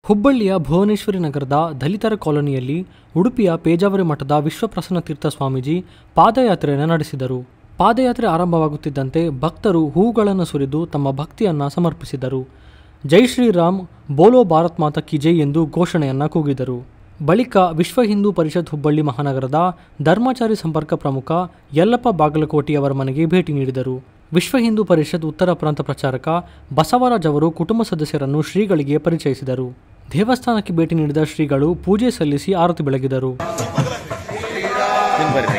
ಹುಬ್ಬಳ್ಳಿಯ ಭುವನೇಶ್ವರಿ ನಗರದ ದಲಿತರ ಕಾಲೋನಿಯಲ್ಲಿ ಉಡುಪಿಯ ಪೇಜಾವರಿ ಮಠದ ವಿಶ್ವಪ್ರಸನ್ನ ತೀರ್ಥ ಸ್ವಾಮೀಜಿ ಪಾದಯಾತ್ರೆಯನ್ನು ನಡೆಸಿದರು ಪಾದಯಾತ್ರೆ ಆರಂಭವಾಗುತ್ತಿದ್ದಂತೆ ಭಕ್ತರು ಹೂಗಳನ್ನು ಸುರಿದು ತಮ್ಮ ಭಕ್ತಿಯನ್ನು ಸಮರ್ಪಿಸಿದರು ಜೈ ಶ್ರೀರಾಮ್ ಬೋಲೋ ಭಾರತ್ ಮಾತಾ ಕಿ ಜೈ ಎಂದು ಘೋಷಣೆಯನ್ನು ಕೂಗಿದರು ಬಳಿಕ ವಿಶ್ವ ಹಿಂದೂ ಪರಿಷತ್ ಹುಬ್ಬಳ್ಳಿ ಮಹಾನಗರದ ಧರ್ಮಾಚಾರಿ ಸಂಪರ್ಕ ಪ್ರಮುಖ ಯಲ್ಲಪ್ಪ ಬಾಗಲಕೋಟೆಯವರ ಮನೆಗೆ ಭೇಟಿ ನೀಡಿದರು ವಿಶ್ವ ಹಿಂದೂ ಪರಿಷತ್ ಉತ್ತರ ಪ್ರಾಂತ ಪ್ರಚಾರಕ ಬಸವರಾಜ್ ಅವರು ಕುಟುಂಬ ಸದಸ್ಯರನ್ನು ಶ್ರೀಗಳಿಗೆ ಪರಿಚಯಿಸಿದರು ದೇವಸ್ಥಾನಕ್ಕೆ ಭೇಟಿ ನೀಡಿದ ಶ್ರೀಗಳು ಪೂಜೆ ಸಲ್ಲಿಸಿ ಆರತಿ ಬೆಳಗಿದರು ಹಿಂಗ್ ಬರ್ರಿ